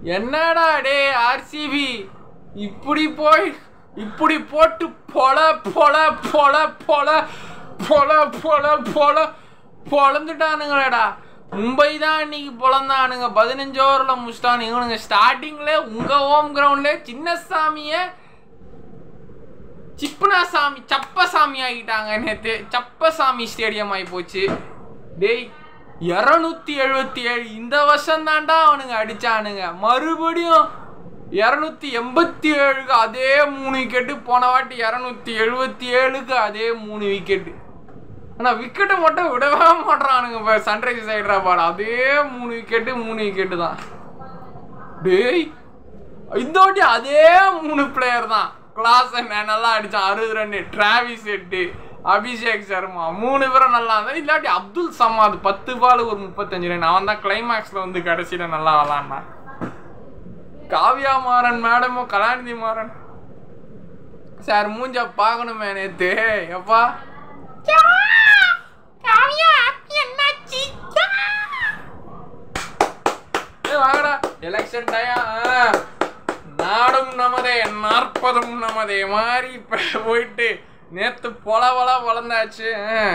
என்னடா டே ஆர்சிபி இப்படி போய் இப்படி போட்டு பொல பொல பொல பொல பொல பொல பொல பொழந்துட்டானுங்களேடா மும்பை தான் இன்னைக்கு பொழந்தானுங்க பதினஞ்சு ஓவரில் முடிச்சிட்டானுங்க இவனுங்க ஸ்டார்டிங்ல உங்க ஹோம் கிரவுண்ட்ல சின்னசாமிய சிப்பனாசாமி சப்பசாமி ஆகிட்டாங்க நேத்து சப்பசாமி ஸ்டேடியம் ஆகி போச்சு டேய் இரநூத்தி எழுபத்தி ஏழு இந்த வருஷம் தான்டா அவனுங்க அடிச்சானுங்க மறுபடியும் இரநூத்தி எண்பத்தி ஏழுக்கு அதே மூணு விக்கெட்டு போன வாட்டி இரநூத்தி எழுபத்தி ஏழுக்கு அதே மூணு விக்கெட்டு ஆனால் விக்கெட்டை மட்டும் விடவே மாட்றானுங்க இப்போ சன்ரைசர்ஸ் ஹைதராபாத் அதே மூணு விக்கெட்டு மூணு விக்கெட்டு தான் டேய் இந்த வாட்டி அதே மூணு பிளேயர் தான் கிளாஸ் நல்லா அடிச்சான் அறுபது ரன் டிராவிஸ் எட்டு அபிஷேக் சர்மா மூணு பேரும் நல்லா இருந்தா இல்லாட்டி அப்துல் சமாத் பத்து பால் ஒரு முப்பத்தஞ்சு ரன் அவன் தான் கிளைமேக்ஸ்ல வந்து கடைசியில நல்லா விளாண்டான் காவ்யா மாறன் மேடமும் கலாநிதி மாறன் சார் மூஞ்ச பார்க்கணுமே நேத்து எப்பா ஏய், வாங்கடா எலெக்ஷன் டயம் நாடும் நமதே நாற்பதும் நமதே மாதிரி இப்ப போயிட்டு நேத்து பொல பொல வளர்ந்தாச்சு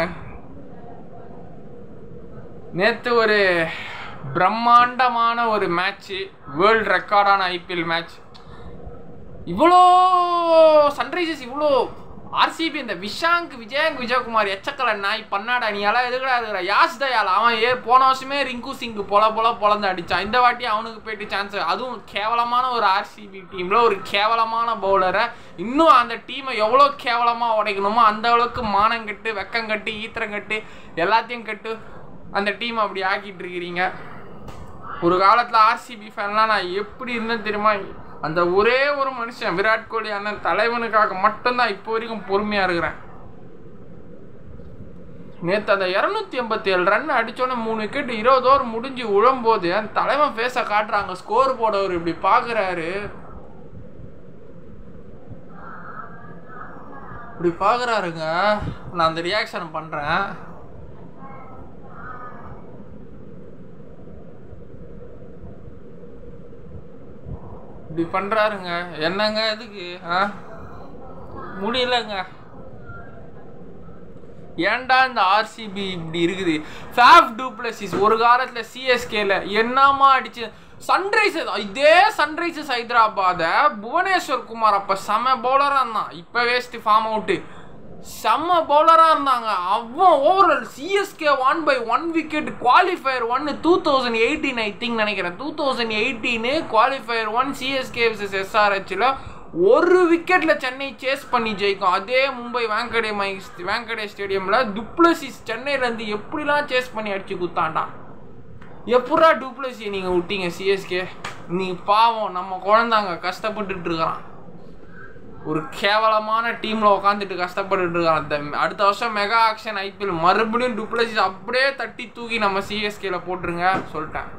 நேத்து ஒரு பிரம்மாண்டமான ஒரு மேட்ச்சு வேர்ல்ட் ரெக்கார்டான ஐபிஎல் மேட்ச் இவ்வளோ சன்ரைசர்ஸ் இவ்வளோ ஆர்சிபி இந்த விஷாங்க் விஜயங்க் விஜயகுமார் எச்சக்கல நாய் பன்னாடா நீ எல்லாம் எதுக்கடா இருக்கிற யாஸ் தயால் அவன் ஏ போன வருஷமே ரிங்கு சிங் பொல பொல பொலந்து அடிச்சான் இந்த வாட்டி அவனுக்கு போயிட்டு சான்ஸ் அதுவும் கேவலமான ஒரு ஆர்சிபி டீம்ல ஒரு கேவலமான பவுலரை இன்னும் அந்த டீமை எவ்வளோ கேவலமாக உடைக்கணுமோ அந்த அளவுக்கு மானம் கட்டு வெக்கம் கட்டு ஈத்திரம் கட்டு எல்லாத்தையும் கட்டு அந்த டீம் அப்படி ஆக்கிட்டு இருக்கிறீங்க ஒரு காலத்தில் ஆர்சிபி ஃபேன்லாம் நான் எப்படி இருந்தேன் தெரியுமா அந்த ஒரே ஒரு மனுஷன் விராட் கோலி அண்ணன் தலைவனுக்காக மட்டும்தான் இப்போ வரைக்கும் பொறுமையாக இருக்கிறேன் நேற்று அந்த இரநூத்தி எண்பத்தி ஏழு ரன் அடிச்சோன்னே மூணு விக்கெட் இருபது ஓவர் முடிஞ்சு விழும்போது அந்த தலைவன் ஃபேஸை காட்டுறாங்க ஸ்கோர் போர்டவர் இப்படி பார்க்குறாரு இப்படி பார்க்குறாருங்க நான் அந்த ரியாக்ஷன் பண்ணுறேன் இப்படி பண்றாருங்க என்னங்க எதுக்கு ஆ முடியலங்க ஏன்டா இந்த ஆர்சிபி இப்படி இருக்குது ஃபேஃப் டூப்ளசிஸ் ஒரு காலத்துல சிஎஸ்கேல என்னமா அடிச்சு சன்ரைசர்ஸ் இதே சன்ரைசர்ஸ் ஹைதராபாத புவனேஸ்வர் குமார் அப்ப செம பவுலரா இருந்தான் இப்ப வேஸ்ட் ஃபார்ம் அவுட்டு செம்ம பவுலராக இருந்தாங்க அவன் overall CSK one by one wicket qualifier one two thousand eighteen I think நினைக்கிறேன் two thousand eighteen qualifier one CSK versus எஸ்ஆர்ஹெச்சில் ஒரு விக்கெட்ல சென்னை சேஸ் பண்ணி ஜெயிக்கும் அதே மும்பை வாங்கடே மை வாங்கடே ஸ்டேடியம்ல துப்ளசிஸ் சென்னையிலேருந்து எப்படிலாம் சேஸ் பண்ணி அடிச்சு குத்தாண்டான் எப்படா டூப்ளசி நீங்கள் விட்டீங்க சிஎஸ்கே நீ பாவம் நம்ம குழந்தாங்க கஷ்டப்பட்டுட்டு இருக்கிறான் ஒரு கேவலமான டீம்ல உட்காந்துட்டு கஷ்டப்பட்டுட்டு இருக்கான் அந்த அடுத்த வருஷம் மெகா ஆக்ஷன் ஐபிஎல் மறுபடியும் டூப்ளசிஸ் அப்படியே தட்டி தூக்கி நம்ம சிஎஸ்கேல போட்டுருங்க சொல்லிட்டேன்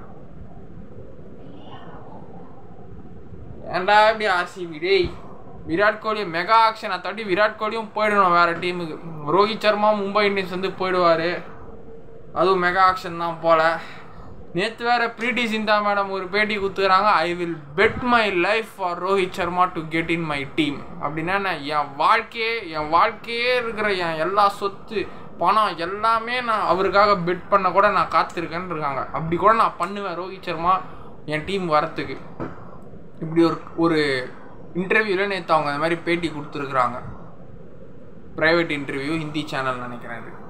ஏன்டா இப்படி ஆர்சிபி டேய் விராட் கோலி மெகா ஆக்ஷனை தட்டி விராட் கோலியும் போயிடணும் வேற டீமுக்கு ரோஹித் சர்மா மும்பை இந்தியன்ஸ் வந்து போயிடுவாரு அதுவும் மெகா ஆக்ஷன் தான் போல நேற்று வேற பிரீட்டி சிந்தா மேடம் ஒரு பேட்டி கொடுத்துக்கிறாங்க I will bet my life for Rohit Sharma to get in my team அப்படின்னா நான் என் வாழ்க்கையே என் வாழ்க்கையே இருக்கிற என் எல்லா சொத்து பணம் எல்லாமே நான் அவருக்காக பெட் பண்ண கூட நான் காத்திருக்கேன்னு இருக்காங்க அப்படி கூட நான் பண்ணுவேன் ரோஹித் சர்மா என் டீம் வரத்துக்கு இப்படி ஒரு ஒரு இன்டர்வியூவில் நேற்று அவங்க அந்த மாதிரி பேட்டி கொடுத்துருக்குறாங்க ப்ரைவேட் இன்டர்வியூ ஹிந்தி சேனல் நினைக்கிறேன் இது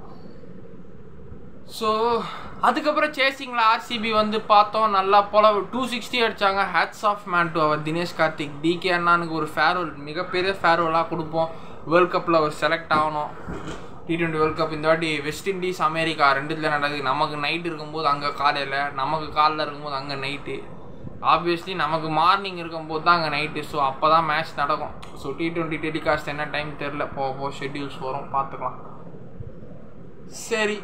ஸோ அதுக்கப்புறம் சேசிங்கில் ஆர்சிபி வந்து பார்த்தோம் நல்லா போல டூ சிக்ஸ்டி அடித்தாங்க ஹேட்ஸ் ஆஃப் மேன் டு அவர் தினேஷ் கார்த்திக் டிகே அண்ணானுக்கு ஒரு ஃபேர்வெல் மிகப்பெரிய ஃபேர்வெலாக கொடுப்போம் வேர்ல்ட் கப்பில் அவர் செலக்ட் ஆகணும் டி டுவெண்ட்டி வேர்ல்ட் கப் இந்த வாட்டி வெஸ்ட் இண்டீஸ் அமெரிக்கா ரெண்டுத்தில் நடக்குது நமக்கு நைட் இருக்கும்போது அங்கே காலையில் நமக்கு காலைல இருக்கும்போது அங்கே நைட்டு ஆப்வியஸ்லி நமக்கு மார்னிங் இருக்கும்போது தான் அங்கே நைட்டு ஸோ அப்போ தான் மேட்ச் நடக்கும் ஸோ டி டுவெண்ட்டி டெலிகாஸ்ட் என்ன டைம் தெரில போக போக ஷெட்யூல்ஸ் வரும் பார்த்துக்கலாம் சரி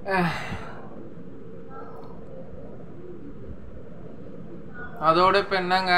அதோட இப்போ என்னங்க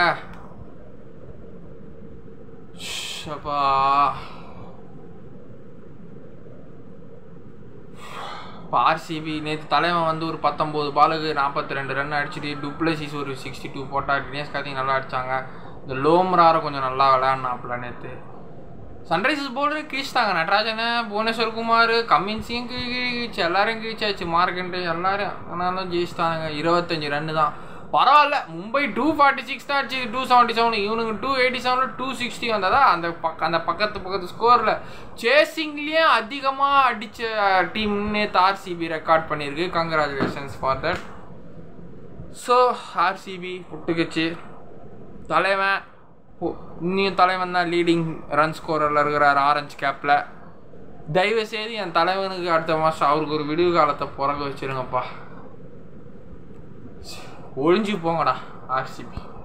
ஷப்பா இப்போ ஆர்சிபி நேற்று தலைவன் வந்து ஒரு பத்தொம்போது பாலுக்கு நாற்பத்தி ரெண்டு ரன் அடிச்சுட்டு டுப்ளசிஸ் ஒரு சிக்ஸ்டி டூ போட்டார் தினேஷ் கார்த்திக் நல்லா அடிச்சாங்க இந்த லோம்ராரை கொஞ்சம் நல்லா விளையாடினாப்புல நேற்று சன்ரைசர்ஸ் போர்டு கீழ்ச்சிட்டாங்க நடராஜன் புவனேஸ்வர் குமார் கம்மின்ஸையும் கீழ்ச்சி எல்லாரும் கீழ்ச்சாச்சு மார்க்கெண்டு எல்லாரும் ஆனாலும் ஜெயிச்சிட்டாங்க இருபத்தஞ்சு ரன்னு தான் பரவாயில்ல மும்பை டூ ஃபார்ட்டி சிக்ஸ் தான் அடிச்சு டூ செவன்ட்டி செவன் இவனுங்க டூ எயிட்டி செவனில் டூ சிக்ஸ்டி வந்ததா அந்த பக்க அந்த பக்கத்து பக்கத்து ஸ்கோரில் சேசிங்லேயே அதிகமாக அடித்த டீம்னு ஆர்சிபி ரெக்கார்ட் பண்ணியிருக்கு congratulations for that so RCB புட்டுக்குச்சு தலைவன் ஓ இன்னும் தலைவன் தான் லீடிங் ரன் ஸ்கோரில் இருக்கிறார் ஆரஞ்சு கேப்பில் தயவு செய்து என் தலைவனுக்கு அடுத்த மாதம் அவருக்கு ஒரு விடுவு காலத்தை பிறகு வச்சிருங்கப்பா ஒழிஞ்சு போங்கடா ஆர்சிபி